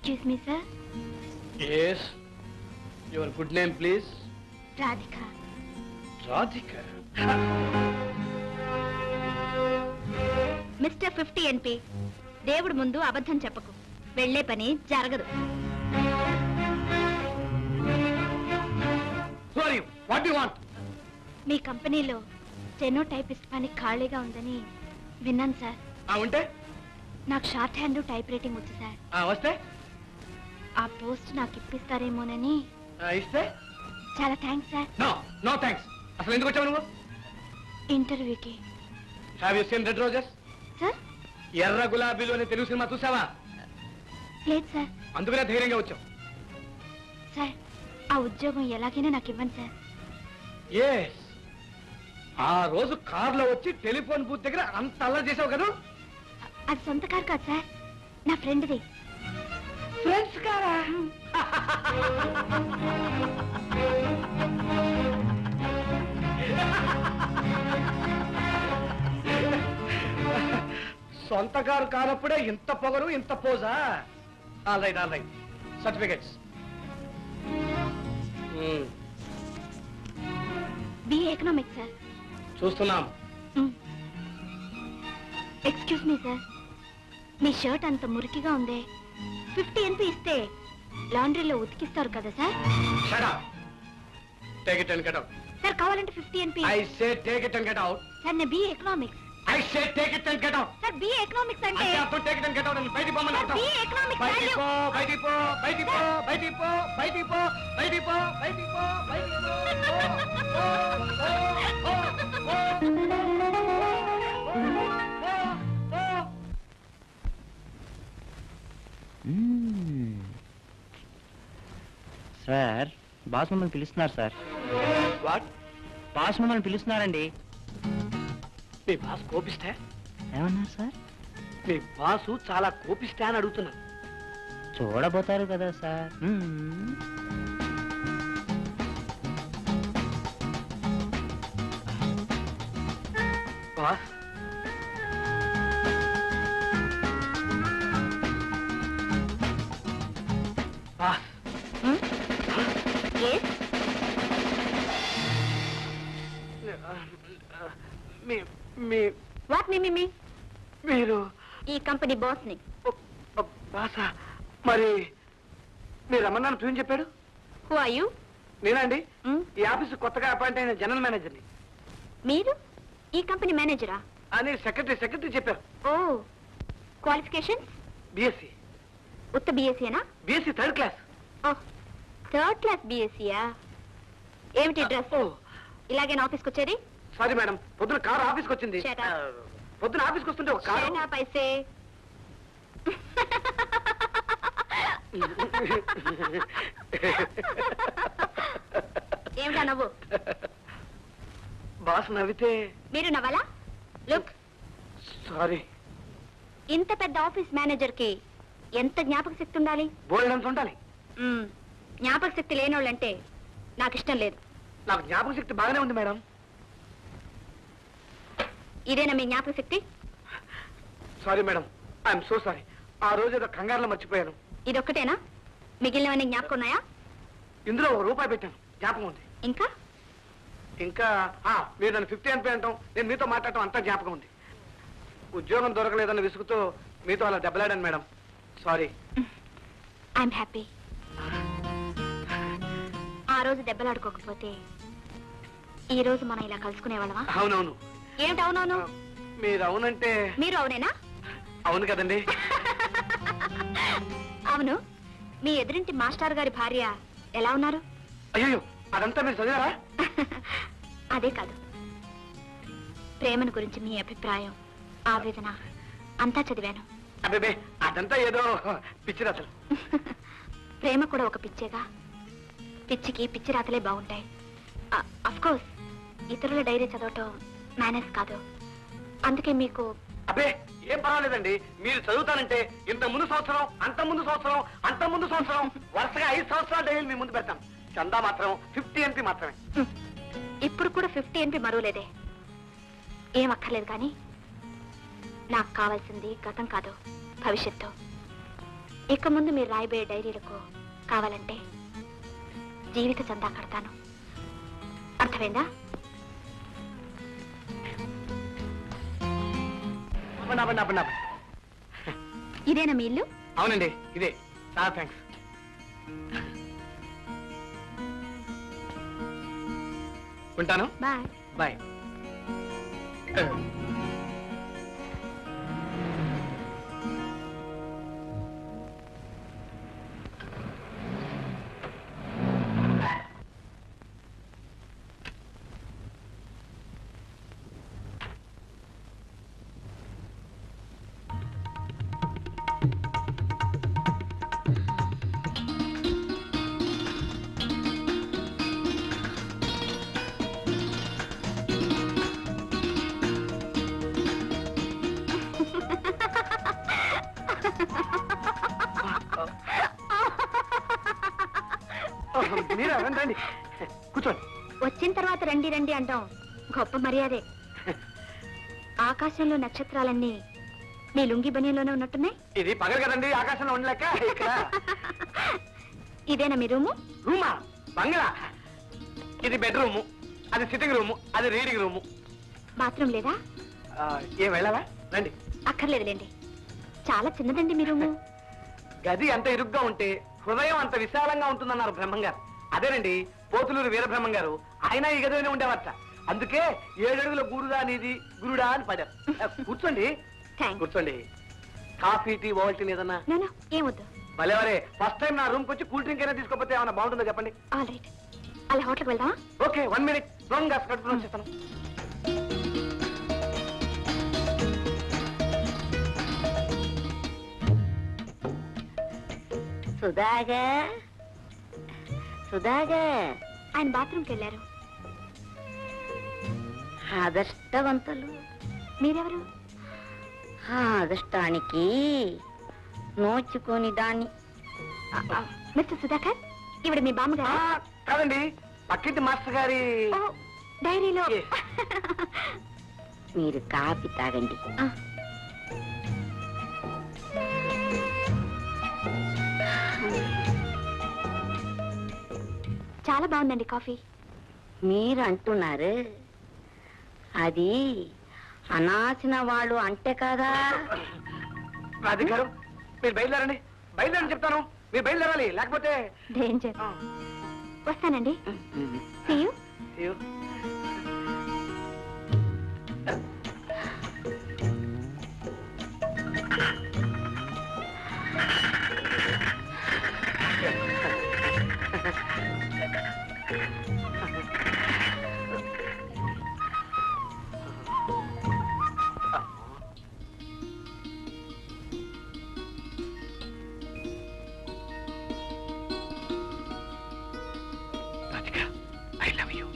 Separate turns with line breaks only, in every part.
Excuse me sir
yes your good name please
Radhika
Radhika
mister fifty NP దేవుడు ముందు అబద్ధం చెప్పకు వెళ్ళే పని జరగదు
సారీ వాట్ యు వాంట్
మీ కంపెనీలో స్టెనో టైపిస్ట్ పని ఖాళీగా ఉందని విన్నాను సార్
ఆ ఉంటే
నాకు షార్ట్ హ్యాండ్ టైప్ రైటింగ్ వచ్చు సార్
ఆ వస్తే
ఆ పోస్ట్ నాకు ఇప్పిస్తారేమోనని
ఆ ఇస్తే
చాలా thanks sir
no no thanks అసలు ఎందుకు వచ్చావు నువ్వు
ఇంటర్వ్యూకి
have you seen red roses
sir
ఎర్ర గులాబీలు అనే తెలుగు సినిమా చూసావా
లేదు సార్
అందుకనే ధైర్యంగా వచ్చావు
సార్ ఆ ఉద్యోగం ఎలాగైనా నాకు ఇవ్వండి సార్
ఎస్ ఆ రోజు కార్లో వచ్చి టెలిఫోన్ బూత్ దగ్గర అంత అల్లరి చేసావు కదా
అది సొంత కారు కాదు సార్ నా ఫ్రెండ్ది
ఫ్రెండ్స్ కారా సొంత కారు కానప్పుడే ఇంత పొగరు ఇంత పోజా all right all right certificates
BA economics sir
చూస్తున్నాం
ఎక్స్క్యూజ్ మీ సార్ మీ షర్ట్ అంత మురికిగా ఉందే ఫిఫ్టీ ఎన్పి ఇస్తే లాండ్రీలో ఉతికిస్తారు కదా sir
shut up take it and get out
sir కావాలంటే fifty NP
I say take it and get out
sir నేను BA economics
I say take it and get out
sir BA economics అంటే
అంటే అప్పుడు take it and get out అని బయటికి పోమని
sir
అర్థం
BA economics
బయటికి పో బయటికి పో బయటికి పో బయటికి పో బయటికి పో బయటికి పో బయటికి పో బయటికి పో
సార్ బాస్ మమ్మల్ని పిలుస్తున్నారు సార్
వాట్
బాస్ మమ్మల్ని పిలుస్తున్నారండి
మీ బాస్ కోపిస్తే
ఏమన్నారు సార్
మీ బాసు చాలా కోపిస్తే అని అడుగుతున్నాను
చూడబోతారు కదా సార్
బాస్ బాస్ మీ మీ
వాట్ మీ మీ
మీరు
ఈ కంపెనీ బాస్ ని
బాసా మరి మీరు రమ్మన్నాను ప్యూన్ చెప్పాడు
హూ ఆర్ యూ
నేనండి ఈ ఆఫీస్ కొత్తగా అపాయింట్ అయిన జనరల్ మేనేజర్ని
మీరు ఈ కంపెనీ మేనేజరా
అని సెక్రటరీ సెక్రటరీ చెప్పారు
ఓ క్వాలిఫికేషన్స్
బిఎస్సి
ఉత్త బీఎస్సీనా
బిఎస్సి థర్డ్ క్లాస్
ఓ థర్డ్ క్లాస్ బీఎస్సీయా ఏమిటి డ్రెస్
ఓ
ఇలాగే నా ఆఫీస్కి వచ్చేది
సారీ మేడం పొద్దున కారు ఆఫీస్కి వచ్చింది
Shut up.
ఆ, పొద్దున ఆఫీస్కి వస్తుంటే ఒక car
Shut up, I say. ఏమిటా నవ్వు
బాస్ నవ్వితే
మీరు నవ్వాలా లుక్
సారీ
ఇంత పెద్ద ఆఫీస్ మేనేజర్ కి ఎంత జ్ఞాపక శక్తి ఉండాలి
బోల్డంత ఉండాలి
మ్మ్. జ్ఞాపక శక్తి లేనోళ్ళంటే నాకు ఇష్టం లేదు
నాకు జ్ఞాపక శక్తి బాగానే ఉంది మేడం
ఇదేనా మీ జ్ఞాపక శక్తి
sorry madam I'm so sorry ఆ రోజు ఏదో కంగారులో మర్చిపోయాను
ఇదొక్కటేనా మిగిలినవన్నీ జ్ఞాపకం ఉన్నాయా
ఇందులో ఒక రూపాయి పెట్టాను జ్ఞాపకం ఉంది
ఇంకా
ఇంకా ఆ, మీరు నన్ను ఫిఫ్టీ అని అంటాం నేను మీతో మాట్లాడటం అంతా జ్ఞాపకం ఉంది ఉద్యోగం దొరకలేదన్న విసుగుతో మీతో అలా దెబ్బలాడాను మేడం సారీ
ఐఎమ్ హ్యాపీ ఆ రోజు దెబ్బలాడుకోకపోతే ఈ రోజు మనం ఇలా కలుసుకునే వాళ్ళమా
అవునవును
ఏమిటి అవునవును
మీరు అవునంటే
మీరు అవునేనా
అవును కదండి
అవును మీ ఎదురింటి మాస్టర్ గారి భార్య ఎలా ఉన్నారు
అయ్యో అదంతా మీరు చదివారా
అదే కాదు ప్రేమను గురించి మీ అభిప్రాయం ఆవేదన అంతా చదివాను
అబ్బే అదంతా ఏదో పిచ్చి అసలు
ప్రేమ కూడా ఒక పిచ్చేగా పిచ్చికి పిచ్చి రాతలే బాగుంటాయి అఫ్ కోర్స్ ఇతరుల డైరీ చదవటం మేనేజ్ కాదు అందుకే మీకు
అబ్బే ఏం పర్వాలేదండి మీరు చదువుతానంటే ఇంత ముందు సంవత్సరం అంత ముందు సంవత్సరం అంత ముందు సంవత్సరం వరుసగా ఐదు సంవత్సరాలు డైలీ మీ ముందు పెడతాం చందా మాత్రం ఫిఫ్టీ ఎంపీ మాత్రమే
హ్మ్, ఇప్పుడు కూడా ఫిఫ్టీ ఎన్పి మరువలేదే ఏం అక్కర్లేదు కానీ నాకు కావాల్సింది గతం కాదు భవిష్యత్తు ఇక ముందు మీరు రాయబోయే డైరీలకు కావాలంటే జీవిత చందా కడతాను అర్థమైందా
అవ్వండి అవ్వండి అవ్వండి అవ్వండి.
ఇదేనా మీ ఇల్లు
అవునండి ఇదే చాలా థ్యాంక్స్ ఉంటాను
బాయ్
బాయ్ మీరు రండి రండి కూర్చోండి
వచ్చిన తర్వాత రండి రండి అంటాం గొప్ప మర్యాదే ఆకాశంలో నక్షత్రాలన్నీ మీ లుంగి బనీలోనే ఉన్నట్టున్నాయి
ఇది పగలు కదండి ఆకాశంలో ఉండలేక ఇక్కడ
ఇదేనా మీ రూము
రూమా బంగ్లా ఇది బెడ్రూము అది సిట్టింగ్ రూము అది రీడింగ్ రూము
బాత్రూమ్ లేదా
ఆ, ఏం వెళ్ళావా రండి
అక్కర్లేదులేండి చాలా చిన్నదండి మీ రూము
గది అంత ఇరుగ్గా ఉంటే హృదయం అంత విశాలంగా ఉంటుందన్నారు బ్రహ్మంగారు అదేనండి పోతులూరు వీరబ్రహ్మం గారు ఆయన ఈ గదిలోనే ఉండేవారట అందుకే ఏడడుగుల గూడుగా నీది గురుడా అని పడారు ఆ, కూర్చోండి
థ్యాంక్స్
కూర్చోండి కాఫీ టీ ఓవల్టీ ఏదన్నా
నో ఏమొద్దు
భలేవరే ఫస్ట్ టైం నా రూమ్కి వచ్చి కూల్ డ్రింక్ అయినా తీసుకోకపోతే ఏమన్నా బాగుంటుందో చెప్పండి
ఆల్ రైట్ అలా హోటల్కి వెళ్దామా
ఓకే వన్ మినిట్ దొంగ కట్టుకుని వచ్చేస్తాను
సుధాగా సుధాగా
ఆయన బాత్రూమ్కి వెళ్ళారు
అదృష్టవంతులు
మీరెవరు
ఆ అదృష్టానికి నోచుకొని దాన్ని
మిస్టర్ సుధాకర్ ఇవిడ మీ
ఆ,
బామ్మగారు
కాదండి పక్కింటి మాస్టర్ గారి
ఓ డైరీలో
Yes.
మీరు కాఫీ తాగండి
ఆ, చాలా బాగుందండి కాఫీ
మీరు అంటున్నారు అది అనాసిన వాళ్ళు అంటే కదా
రాధికారు మీరు బయలుదేరండి బయలుదేరని చెప్తాను మీరు బయలుదేరాలి లేకపోతే
డేంజర్
ఆ,
వస్తానండి See you.
see you. Radhika I love you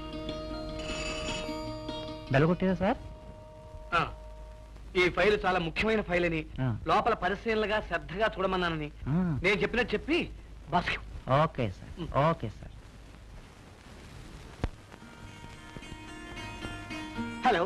బెలగొట్టేదా సార్
ఆ, ఈ ఫైల్ చాలా ముఖ్యమైన ఫైల్ అని
ఆ.
లోపల పరిశీలనగా శ్రద్ధగా చూడమన్నానని
ఆ,
నేను చెప్పినట్టు చెప్పి బస్
okay sir okay sir
hello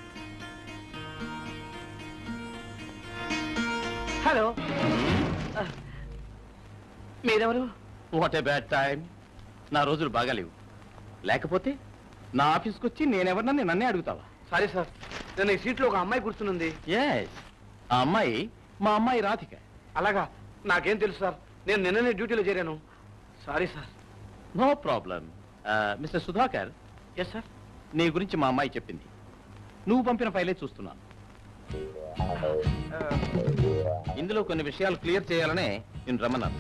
hello ఆ, మీరెవరు
వాట్ ఏ బ్యాడ్ టైం నా రోజులు బాగాలేవు లేకపోతే నా ఆఫీస్కి వచ్చి నేనెవరినని నన్నే అడుగుతావా
సారీ సార్ నేను ఈ సీట్లో ఒక అమ్మాయి కూర్చునుంది
ఎస్ ఆ అమ్మాయి మా అమ్మాయి రాధిక
అలాగా నాకేం తెలుసు సార్ నేను నిన్ననే డ్యూటీలో చేరాను sorry sir
no problem mister Sudhakar
yes sir
నీ గురించి మా అమ్మాయి చెప్పింది నువ్వు పంపిన ఫైలే చూస్తున్నాను ఇందులో కొన్ని విషయాలు క్లియర్ చేయాలనే నేను రమ్మన్నాను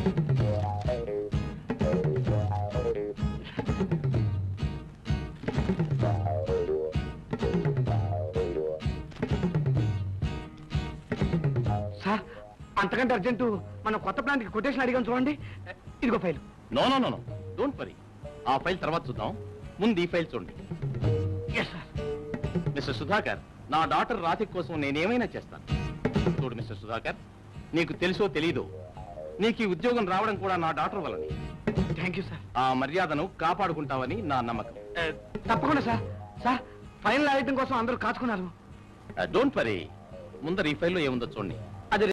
సార్ అంతకంటే అర్జెంటు మనం కొత్త ప్లాంట్కి కొటేషన్ అడిగాం చూడండి ఇదిగో file
no no no no don't worry ఆ ఫైల్ తర్వాత చూద్దాం ముందు ఈ ఫైల్ చూడండి
ఎస్ సార్
మిస్టర్ సుధాకర్ నా డాటర్ రాధిక్ కోసం నేనేమైనా చేస్తాను చూడు మిస్టర్ సుధాకర్ నీకు తెలుసో తెలీదో నీకు ఈ ఉద్యోగం రావడం కూడా నా డాటర్ వలని
థ్యాంక్ యూ సార్
ఆ మర్యాదను కాపాడుకుంటావని నా నమ్మకం
తప్పకుండా సార్ సార్ ఫైనల్ రాయటం కోసం అందరూ కాచుకున్నారు
డోంట్ వరీ ముందర ఈ ఫైల్లో ఏముందో చూడండి